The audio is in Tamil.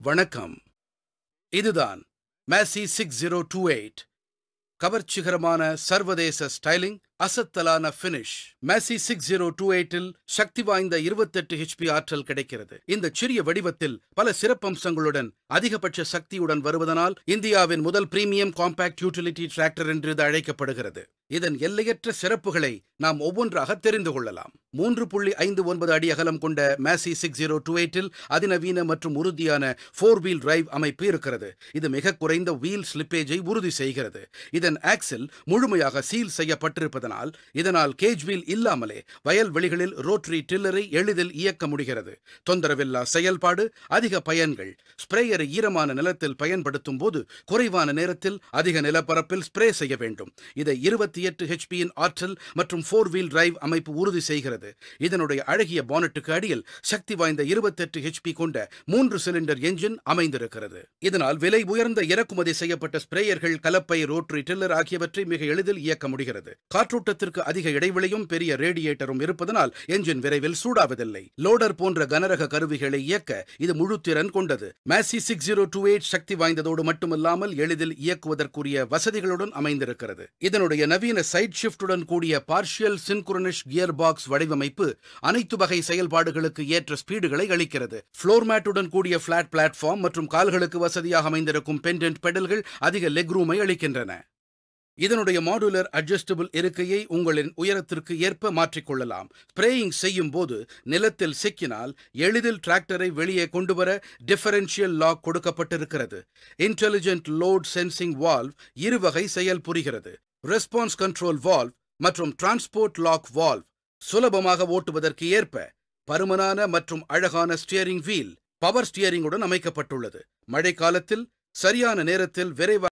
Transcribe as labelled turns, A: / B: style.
A: வணக்கம் இதுதான் Massey six zero two eight கவர்ச்சிகரமான சர்வதேச ஸ்டைலிங் அசத்தலான finish Massey six zero two எயிட்டில் சக்தி வாய்ந்த இருபத்தெட்டு ஹெச்பி ஆற்றல் கிடைக்கிறது இந்த சிறிய வடிவத்தில் பல சிறப்பம்சங்களுடன் அதிகபட்ச சக்தியுடன் வருவதனால் இந்தியாவின் முதல் பிரீமியம் காம்பாக்ட் யூட்டிலிட்டி டிராக்டர் என்று இது அழைக்கப்படுகிறது இதன் எல்லையற்ற சிறப்புகளை நாம் ஒவ்வொன்றாக தெரிந்து கொள்ளலாம் மூன்று புள்ளி ஐந்து ஒன்பது அடி அகலம் கொண்ட மேசி சிக்ஸ் ஜீரோ டூ எயிட்டில் அதிநவீன மற்றும் உறுதியான ஃபோர் வீல் டிரைவ் அமைப்பு இருக்கிறது இது மிக குறைந்த வீல் ஸ்லிப்பேஜை உறுதி செய்கிறது இதன் ஆக்சில் முழுமையாக சீல் செய்யப்பட்டிருப்பதனால் இதனால் கேஜ் வீல் இல்லாமலே வயல்வெளிகளில் ரோட்டரி டில்லரை எளிதில் இயக்க முடிகிறது தொந்தரவில்லா செயல்பாடு அதிக பயன்கள் ஸ்ப்ரேயரை ஈரமான நிலத்தில் பயன்படுத்தும் போது குறைவான நேரத்தில் அதிக நிலப்பரப்பில் ஸ்ப்ரே செய்ய வேண்டும் இதை இருபத்தி எட்டு ஹெச்பியின் ஆற்றல் மற்றும் ஃபோர் வீல் டிரைவ் அமைப்பு உறுதி செய்கிறது இதனுடைய அழகிய பானட்டுக்கு அடியில் சக்தி வாய்ந்த இருபத்தெட்டு ஹெச்பி கொண்ட மூன்று சிலிண்டர் என்ஜின் அமைந்திருக்கிறது இதனால் விலை உயர்ந்த இறக்குமதி செய்யப்பட்ட ஸ்ப்ரேயர்கள் கலப்பை ரோட்டரி டில்லர் ஆகியவற்றை மிக எளிதில் இயக்க முடிகிறது காற்றோட்டத்திற்கு அதிக இடைவெளியும் பெரிய ரேடியேட்டரும் இருப்பதனால் என்ஜின் விரைவில் சூடாவதில்லை லோடர் போன்ற கனரக கருவிகளை இயக்க இது முழு திறன் கொண்டது Massey six zero two eight சக்தி வாய்ந்ததோடு மட்டுமல்லாமல் எளிதில் இயக்குவதற்குரிய வசதிகளுடன் அமைந்திருக்கிறது இதனுடைய நவீன சைட் ஷிஃப்டுடன் கூடிய பார்ஷியல் சின்குரனிஷ் கியர் பாக்ஸ் வடிவமைப்பு அனைத்து வகை செயல்பாடுகளுக்கு ஏற்ற ஸ்பீடுகளை அளிக்கிறது ஃப்ளோர் மேட்டுடன் கூடிய பிளாட் பிளாட்ஃபார்ம் மற்றும் கால்களுக்கு வசதியாக அமைந்திருக்கும் பெண்டன்ட் பெடல்கள் அதிக லெக் ரூமை அளிக்கின்றன இதனுடைய மாடுலர் அட்ஜஸ்டபிள் இருக்கையை உங்களின் உயரத்திற்கு ஏற்ப மாற்றிக்கொள்ளலாம் ஸ்ப்ரேயிங் செய்யும் போது நிலத்தில் சிக்கினால் எளிதில் டிராக்டரை வெளியே கொண்டு வர டிஃபரன்ஷியல் லாக் கொடுக்கப்பட்டிருக்கிறது இன்டெலிஜென்ட் லோட் சென்சிங் வால்வ் இருவகை செயல் புரிகிறது ரெஸ்பான்ஸ் கண்ட்ரோல் வால்வ் மற்றும் டிரான்ஸ்போர்ட் லாக் வால்வ் சுலபமாக ஓட்டுவதற்கு ஏற்ப பருமனான மற்றும் அழகான ஸ்டியரிங் வீல் பவர் ஸ்டியரிங்குடன் அமைக்கப்பட்டுள்ளது மழைக்காலத்தில் சரியான நேரத்தில் விரைவாக